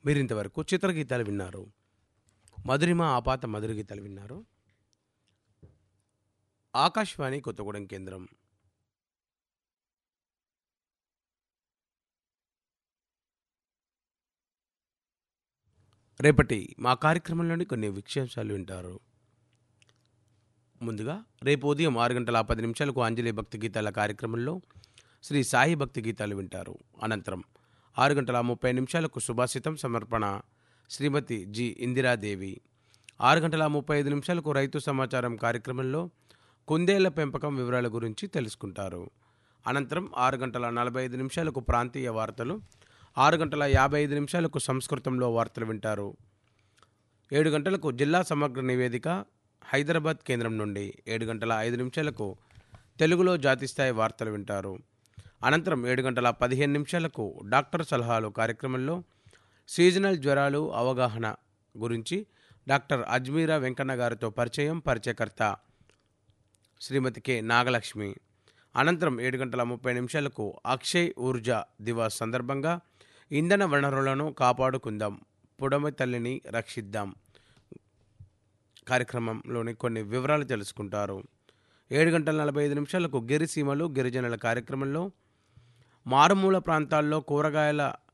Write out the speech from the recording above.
మీరింతవరకు చిత్రగీతాలు విన్నారు మధురిమ ఆపాత మధుర గీతాలు విన్నారు ఆకాశవాణి కొత్తగూడెం కేంద్రం రేపటి మా కార్యక్రమంలోని కొన్ని విశేషాలు వింటారు ముందుగా రేపు ఉదయం ఆరు గంటల పది నిమిషాలకు అంజలి భక్తి గీతాల కార్యక్రమంలో శ్రీ సాయి భక్తి గీతాలు వింటారు అనంతరం ఆరు గంటల ముప్పై నిమిషాలకు సుభాషితం సమర్పణ శ్రీమతి జి ఇందిరాదేవి ఆరు గంటల ముప్పై ఐదు నిమిషాలకు రైతు సమాచారం కార్యక్రమంలో కుందేళ్ల పెంపకం వివరాల గురించి తెలుసుకుంటారు అనంతరం ఆరు గంటల నలభై ఐదు నిమిషాలకు ప్రాంతీయ వార్తలు ఆరు గంటల యాభై ఐదు నిమిషాలకు సంస్కృతంలో వార్తలు వింటారు ఏడు గంటలకు జిల్లా సమగ్ర నివేదిక హైదరాబాద్ కేంద్రం నుండి ఏడు గంటల ఐదు నిమిషాలకు తెలుగులో జాతిస్థాయి వార్తలు వింటారు అనంతరం ఏడు గంటల పదిహేను నిమిషాలకు డాక్టర్ సలహాలు కార్యక్రమంలో సీజనల్ జ్వరాలు అవగాహన గురించి డాక్టర్ అజ్మీరా వెంకన్న గారితో పరిచయం పరిచయకర్త శ్రీమతి కె నాగలక్ష్మి అనంతరం ఏడు గంటల ముప్పై నిమిషాలకు అక్షయ్ ఊర్జా దివాస్ సందర్భంగా ఇంధన వనరులను కాపాడుకుందాం పుడమి తల్లిని రక్షిద్దాం కార్యక్రమంలోని కొన్ని వివరాలు తెలుసుకుంటారు ఏడు గంటల నలభై ఐదు నిమిషాలకు గిరిసీమలు గిరిజనుల కార్యక్రమంలో మారుమూల ప్రాంతాల్లో కూరగాయల